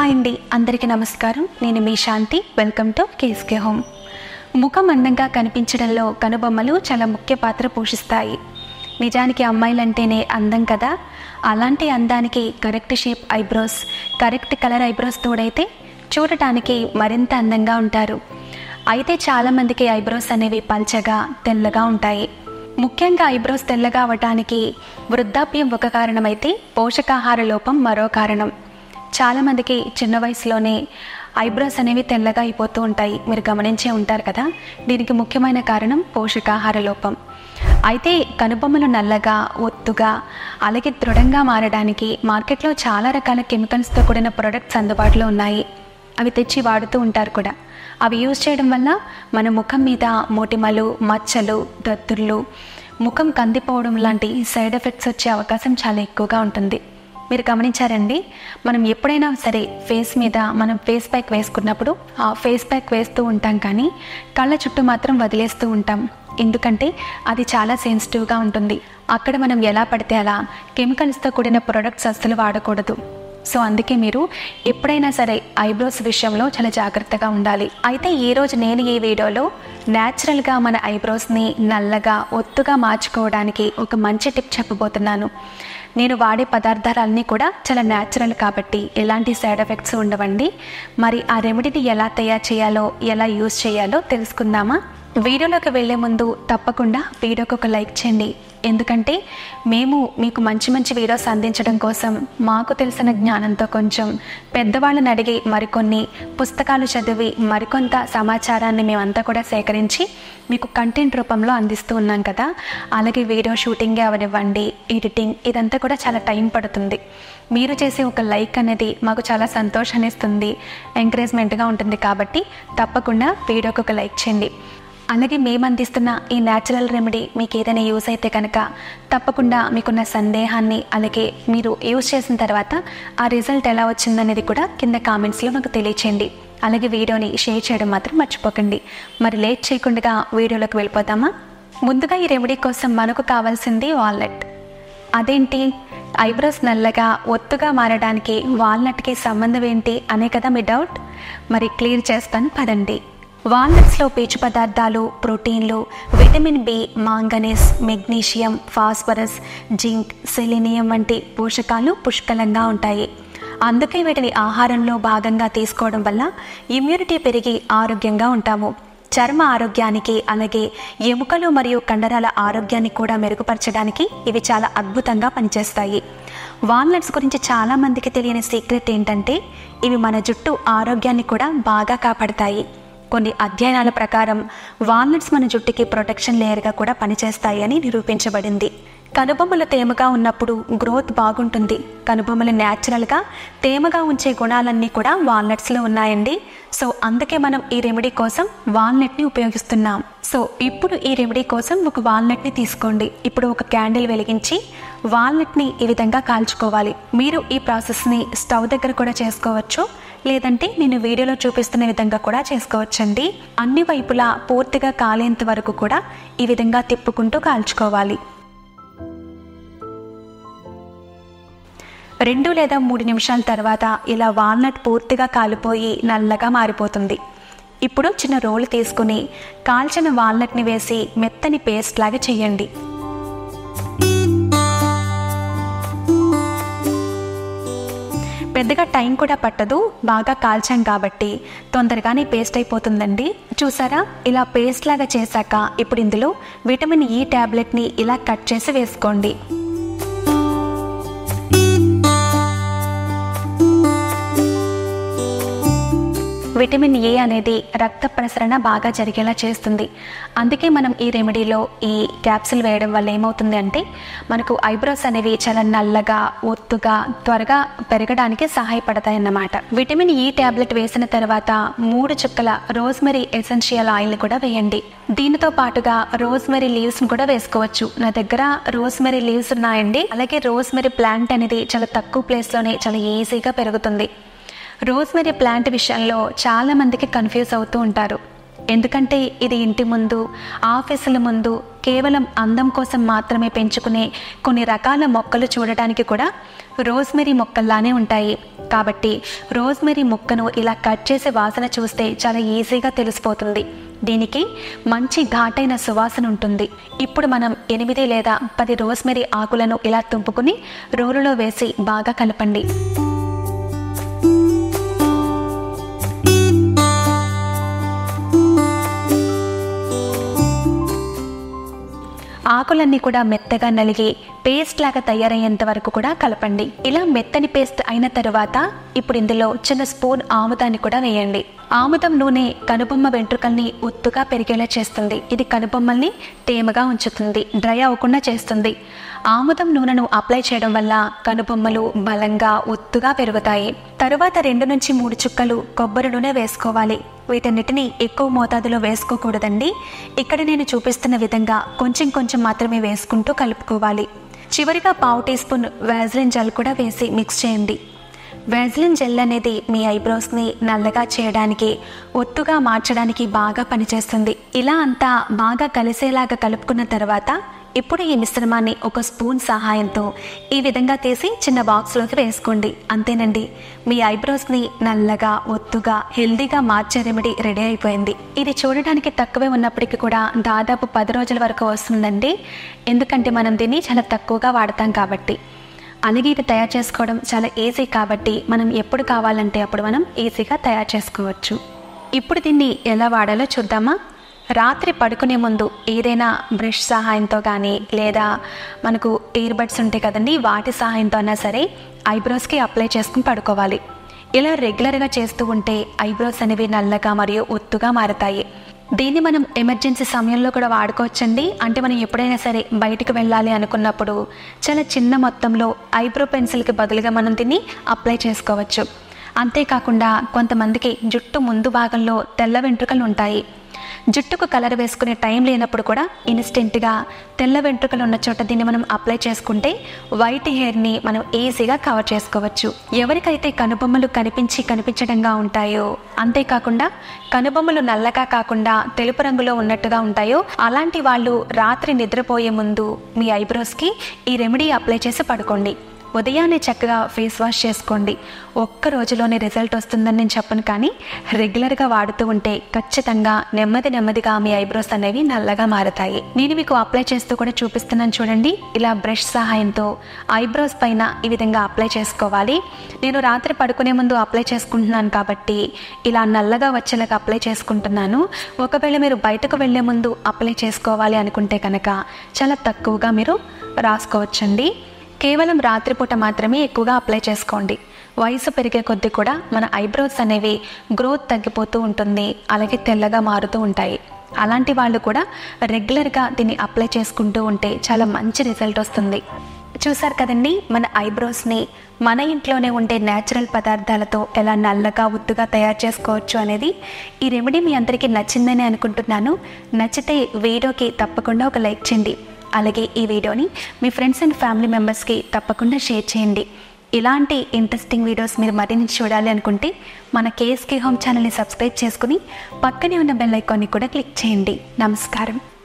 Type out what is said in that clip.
hi అండి అందరికీ నమస్కారం నేను మీ Shanti welcome to KSK home ముఖం అందంగా కనిపించడంలో కనుబొమ్మలు చాలా ముఖ్య పాత్ర పోషిస్తాయి నిజానికి అమ్మాయిలంటేనే అందం కదా అలాంటి అందానికి correct shape eyebrows correct colour eyebrows తోడైతే చూడటానికి మరింత అందంగా ఉంటారు అయితే చాలామందికి ఐబ్రోస్ అనేవి పల్చగా తెల్లగా ఉంటాయి ముఖ్యంగా ఐబ్రోస్ తెల్లగా అవటానికి వృద్ధాప్యం ఒక కారణమైతే పోషకాహార లోపం మరో కారణం చాలామందికి చిన్న వయసులోనే ఐబ్రోస్ అనేవి తెల్లగా అయిపోతూ ఉంటాయి మీరు గమనించే ఉంటారు కదా దీనికి ముఖ్యమైన కారణం పోషకాహార లోపం అయితే కనుబొమ్మలు నల్లగా ఒత్తుగా అలాగే దృఢంగా మారడానికి మార్కెట్లో చాలా రకాల కెమికల్స్తో కూడిన ప్రొడక్ట్స్ అందుబాటులో ఉన్నాయి అవి తెచ్చి వాడుతూ ఉంటారు కూడా అవి యూజ్ చేయడం వల్ల మన ముఖం మీద మోటిమలు మచ్చలు దద్దుర్లు ముఖం కందిపోవడం లాంటి సైడ్ ఎఫెక్ట్స్ వచ్చే అవకాశం చాలా ఎక్కువగా ఉంటుంది మీరు గమనించారండి మనం ఎప్పుడైనా సరే ఫేస్ మీద మనం ఫేస్ ప్యాక్ వేసుకున్నప్పుడు ఆ ఫేస్ ప్యాక్ వేస్తూ ఉంటాం కానీ కళ్ళ చుట్టూ మాత్రం వదిలేస్తూ ఉంటాం ఎందుకంటే అది చాలా సెన్సిటివ్గా ఉంటుంది అక్కడ మనం ఎలా పడితే అలా కెమికల్స్తో కూడిన ప్రొడక్ట్స్ అస్సలు వాడకూడదు సో అందుకే మీరు ఎప్పుడైనా సరే ఐబ్రోస్ విషయంలో చాలా జాగ్రత్తగా ఉండాలి అయితే ఈరోజు నేను ఈ వీడియోలో న్యాచురల్గా మన ఐబ్రోస్ని నల్లగా ఒత్తుగా మార్చుకోవడానికి ఒక మంచి టిప్ చెప్పబోతున్నాను నేను వాడే పదార్థాలన్నీ కూడా చాలా న్యాచురల్ కాబట్టి ఎలాంటి సైడ్ ఎఫెక్ట్స్ ఉండవండి మరి ఆ రెమెడీని ఎలా తయారు చేయాలో ఎలా యూస్ చేయాలో తెలుసుకుందామా వీడియోలోకి వెళ్ళే ముందు తప్పకుండా వీడియోకి ఒక లైక్ చేయండి ఎందుకంటే మేము మీకు మంచి మంచి వీడియోస్ అందించడం కోసం మాకు తెలిసిన జ్ఞానంతో కొంచెం పెద్దవాళ్ళని అడిగి మరికొన్ని పుస్తకాలు చదివి మరికొంత సమాచారాన్ని మేమంతా కూడా సేకరించి మీకు కంటెంట్ రూపంలో అందిస్తూ ఉన్నాం కదా అలాగే వీడియో షూటింగ్ అవనివ్వండి ఎడిటింగ్ ఇదంతా కూడా చాలా టైం పడుతుంది మీరు చేసే ఒక లైక్ అనేది మాకు చాలా సంతోషాన్ని ఇస్తుంది ఎంకరేజ్మెంట్గా ఉంటుంది కాబట్టి తప్పకుండా వీడియోకి ఒక లైక్ చేయండి అలాగే మేము అందిస్తున్న ఈ న్యాచురల్ రెమెడీ మీకు ఏదైనా యూస్ అయితే కనుక తప్పకుండా మీకున్న సందేహాన్ని అలాగే మీరు యూస్ చేసిన తర్వాత ఆ రిజల్ట్ ఎలా వచ్చిందనేది కూడా కింద కామెంట్స్లో నాకు తెలియచేయండి అలాగే వీడియోని షేర్ చేయడం మాత్రం మర్చిపోకండి మరి లేట్ చేయకుండా వీడియోలోకి వెళ్ళిపోతామా ముందుగా ఈ రెమెడీ కోసం మనకు కావాల్సింది వాల్నట్ అదేంటి ఐబ్రోస్ నల్లగా ఒత్తుగా మారడానికి వాల్నట్కి సంబంధం ఏంటి అనే కదా మీ డౌట్ మరి క్లియర్ చేస్తాను పదండి వాల్నట్స్లో పీచు పదార్థాలు ప్రోటీన్లు vitamin B manganese magnesium phosphorus zinc selenium వంటి పోషకాలు పుష్కలంగా ఉంటాయి అందుకే వీటిని ఆహారంలో భాగంగా తీసుకోవడం వల్ల ఇమ్యూనిటీ పెరిగి ఆరోగ్యంగా ఉంటాము చర్మ ఆరోగ్యానికి అలాగే ఎముకలు మరియు కండరాల ఆరోగ్యాన్ని కూడా మెరుగుపరచడానికి ఇవి చాలా అద్భుతంగా పనిచేస్తాయి వాల్నట్స్ గురించి చాలామందికి తెలియని సీక్రెట్ ఏంటంటే ఇవి మన జుట్టు ఆరోగ్యాన్ని కూడా బాగా కాపాడతాయి కొన్ని అధ్యయనాల ప్రకారం వాల్నట్స్ మన జుట్టుకి ప్రొటెక్షన్ లేయర్గా కూడా పనిచేస్తాయి అని నిరూపించబడింది కనుబొమ్మలు తేమగా ఉన్నప్పుడు గ్రోత్ బాగుంటుంది కనుబొమ్మలు న్యాచురల్గా తేమగా ఉంచే గుణాలన్నీ కూడా వాల్నట్స్లో ఉన్నాయండి సో అందుకే మనం ఈ రెమెడీ కోసం వాల్నట్ని ఉపయోగిస్తున్నాం సో ఇప్పుడు ఈ రెమెడీ కోసం ఒక వాల్నట్ని తీసుకోండి ఇప్పుడు ఒక క్యాండిల్ వెలిగించి వాల్నట్ని ఈ విధంగా కాల్చుకోవాలి మీరు ఈ ప్రాసెస్ని స్టవ్ దగ్గర కూడా చేసుకోవచ్చు లేదంటే నేను వీడియోలో చూపిస్తున్న విధంగా కూడా చేసుకోవచ్చండి అన్ని వైపులా పూర్తిగా కాలేంత వరకు కూడా ఈ విధంగా తిప్పుకుంటూ కాల్చుకోవాలి రెండు లేదా మూడు నిమిషాల తర్వాత ఇలా వాల్నట్ పూర్తిగా కాలిపోయి నల్లగా మారిపోతుంది ఇప్పుడు చిన్న రోలు తీసుకుని కాల్చిన వాల్నట్ని వేసి మెత్తని పేస్ట్ లాగా చేయండి పెద్దగా టైం కూడా పట్టదు బాగా కాల్చాం కాబట్టి తొందరగానే పేస్ట్ అయిపోతుందండి చూసారా ఇలా పేస్ట్ లాగా చేశాక ఇప్పుడు ఇందులో విటమిన్ ఈ ట్యాబ్లెట్ని ఇలా కట్ చేసి వేసుకోండి విటమిన్ ఏ అనేది రక్త ప్రసరణ బాగా జరిగేలా చేస్తుంది అందుకే మనం ఈ రెమెడీలో ఈ క్యాప్సిల్ వేయడం వల్ల ఏమవుతుంది అంటే మనకు ఐబ్రోస్ అనేవి చాలా నల్లగా ఒత్తుగా త్వరగా పెరగడానికి సహాయపడతాయి అన్నమాట విటమిన్ ఈ ట్యాబ్లెట్ వేసిన తర్వాత మూడు చుక్కల రోజ్మెరీ ఎసెన్షియల్ ఆయిల్ కూడా వేయండి దీనితో పాటుగా రోజ్మెరీ లీవ్స్ కూడా వేసుకోవచ్చు నా దగ్గర రోజ్మెరీ లీవ్స్ ఉన్నాయండి అలాగే రోజ్మెరీ ప్లాంట్ అనేది చాలా తక్కువ ప్లేస్లోనే చాలా ఈజీగా పెరుగుతుంది రోజ్మెరీ ప్లాంట్ విషయంలో చాలామందికి కన్ఫ్యూజ్ అవుతూ ఉంటారు ఎందుకంటే ఇది ఇంటి ముందు ఆఫీసుల ముందు కేవలం అందం కోసం మాత్రమే పెంచుకునే కొన్ని రకాల మొక్కలు చూడటానికి కూడా రోజ్మెరీ మొక్కల్లానే ఉంటాయి కాబట్టి రోజ్మెరీ మొక్కను ఇలా కట్ చేసి వాసన చూస్తే చాలా ఈజీగా తెలిసిపోతుంది దీనికి మంచి ఘాటైన సువాసన ఉంటుంది ఇప్పుడు మనం ఎనిమిది లేదా పది రోజ్మెరీ ఆకులను ఇలా తుంపుకుని రోలులో వేసి బాగా కలపండి ఆకులన్నీ కూడా మెత్తగా నలిగి పేస్ట్ లాగా తయారయ్యేంత వరకు కూడా కలపండి ఇలా మెత్తని పేస్ట్ అయిన తరువాత ఇప్పుడు ఇందులో చిన్న స్పూన్ ఆముదాన్ని కూడా వేయండి ఆముదం నూనె కనుబొమ్మ వెంట్రుకల్ని ఒత్తుగా పెరిగేలా చేస్తుంది ఇది కనుబొమ్మల్ని తేమగా ఉంచుతుంది డ్రై అవ్వకుండా చేస్తుంది ఆముదం నూనెను అప్లై చేయడం వల్ల కనుబొమ్మలు బలంగా ఒత్తుగా పెరుగుతాయి తరువాత రెండు నుంచి మూడు చుక్కలు కొబ్బరి నూనె వేసుకోవాలి వీటన్నిటిని ఎక్కువ మోతాదులో వేసుకోకూడదండి ఇక్కడ నేను చూపిస్తున్న విధంగా కొంచెం కొంచెం మాత్రమే వేసుకుంటూ కలుపుకోవాలి చివరిగా పావు టీ స్పూన్ వ్యాజ్లిన్ జెల్ కూడా వేసి మిక్స్ చేయండి వ్యాజ్లిన్ జెల్ అనేది మీ ఐబ్రోస్ని నల్లగా చేయడానికి ఒత్తుగా మార్చడానికి బాగా పనిచేస్తుంది ఇలా అంతా బాగా కలిసేలాగా కలుపుకున్న తర్వాత ఇప్పుడు ఈ మిశ్రమాన్ని ఒక స్పూన్ సహాయంతో ఈ విధంగా తీసి చిన్న బాక్స్లోకి వేసుకోండి అంతేనండి మీ ఐబ్రోస్ని నల్లగా ఒత్తుగా హెల్దీగా మార్చే రెమెడీ రెడీ అయిపోయింది ఇది చూడడానికి తక్కువే ఉన్నప్పటికీ కూడా దాదాపు పది రోజుల వరకు వస్తుందండి ఎందుకంటే మనం దీన్ని చాలా తక్కువగా వాడతాం కాబట్టి అలాగే ఇది తయారు చేసుకోవడం చాలా ఈజీ కాబట్టి మనం ఎప్పుడు కావాలంటే అప్పుడు మనం ఈజీగా తయారు చేసుకోవచ్చు ఇప్పుడు దీన్ని ఎలా వాడాలో చూద్దామా రాత్రి పడుకునే ముందు ఏదైనా బ్రష్ సహాయంతో కానీ లేదా మనకు ఇయర్ బడ్స్ ఉంటాయి కదండి వాటి సహాయంతో అయినా సరే ఐబ్రోస్కి అప్లై చేసుకుని పడుకోవాలి ఇలా రెగ్యులర్గా చేస్తూ ఉంటే ఐబ్రోస్ అనేవి నల్లగా మరియు ఒత్తుగా మారుతాయి దీన్ని మనం ఎమర్జెన్సీ సమయంలో కూడా వాడుకోవచ్చండి అంటే మనం ఎప్పుడైనా సరే బయటకు వెళ్ళాలి అనుకున్నప్పుడు చాలా చిన్న మొత్తంలో ఐబ్రో పెన్సిల్కి బదులుగా మనం దీన్ని అప్లై చేసుకోవచ్చు అంతేకాకుండా కొంతమందికి జుట్టు ముందు భాగంలో తెల్ల వెంట్రుకలు ఉంటాయి జుట్టుకు కలర్ వేసుకునే టైం లేనప్పుడు కూడా ఇన్స్టెంట్గా తెల్ల వెంట్రుకలు ఉన్న చోట దీన్ని మనం అప్లై చేసుకుంటే వైట్ హెయిర్ని మనం ఈజీగా కవర్ చేసుకోవచ్చు ఎవరికైతే కనుబొమ్మలు కనిపించి కనిపించడంగా ఉంటాయో అంతేకాకుండా కనుబొమ్మలు నల్లగా కాకుండా తెలుపు రంగులో ఉన్నట్టుగా ఉంటాయో అలాంటి వాళ్ళు రాత్రి నిద్రపోయే ముందు మీ ఐబ్రోస్కి ఈ రెమెడీ అప్లై చేసి పడుకోండి ఉదయాన్నే చక్కగా ఫేస్ వాష్ చేసుకోండి ఒక్క రోజులోనే రిజల్ట్ వస్తుందని నేను చెప్పను కానీ రెగ్యులర్గా వాడుతూ ఉంటే ఖచ్చితంగా నెమ్మది నెమ్మదిగా మీ ఐబ్రోస్ అనేవి నల్లగా మారుతాయి నేను మీకు అప్లై చేస్తూ కూడా చూపిస్తున్నాను చూడండి ఇలా బ్రష్ సహాయంతో ఐబ్రోస్ పైన ఈ విధంగా అప్లై చేసుకోవాలి నేను రాత్రి పడుకునే ముందు అప్లై చేసుకుంటున్నాను కాబట్టి ఇలా నల్లగా వచ్చేలాగా అప్లై చేసుకుంటున్నాను ఒకవేళ మీరు బయటకు వెళ్లే ముందు అప్లై చేసుకోవాలి అనుకుంటే కనుక చాలా తక్కువగా మీరు రాసుకోవచ్చండి కేవలం రాత్రిపూట మాత్రమే ఎక్కువగా అప్లై చేసుకోండి వయసు పెరిగే కొద్దీ కూడా మన ఐబ్రోస్ అనేవి గ్రోత్ తగ్గిపోతూ ఉంటుంది అలాగే తెల్లగా మారుతూ ఉంటాయి అలాంటి వాళ్ళు కూడా రెగ్యులర్గా దీన్ని అప్లై చేసుకుంటూ ఉంటే చాలా మంచి రిజల్ట్ వస్తుంది చూసారు కదండి మన ఐబ్రోస్ని మన ఇంట్లోనే ఉండే న్యాచురల్ పదార్థాలతో ఎలా నల్లగా ఉత్తుగా తయారు చేసుకోవచ్చు అనేది ఈ రెమెడీ మీ అందరికీ నచ్చిందని అనుకుంటున్నాను నచ్చితే వీడియోకి తప్పకుండా ఒక లైక్ చేయండి అలాగే ఈ వీడియోని మీ ఫ్రెండ్స్ అండ్ ఫ్యామిలీ మెంబర్స్కి తప్పకుండా షేర్ చేయండి ఇలాంటి ఇంట్రెస్టింగ్ వీడియోస్ మీరు మరిన్ని చూడాలి అనుకుంటే మన కేఎస్కే హోమ్ ఛానల్ని సబ్స్క్రైబ్ చేసుకుని పక్కనే ఉన్న బెల్ ఐకాన్ని కూడా క్లిక్ చేయండి నమస్కారం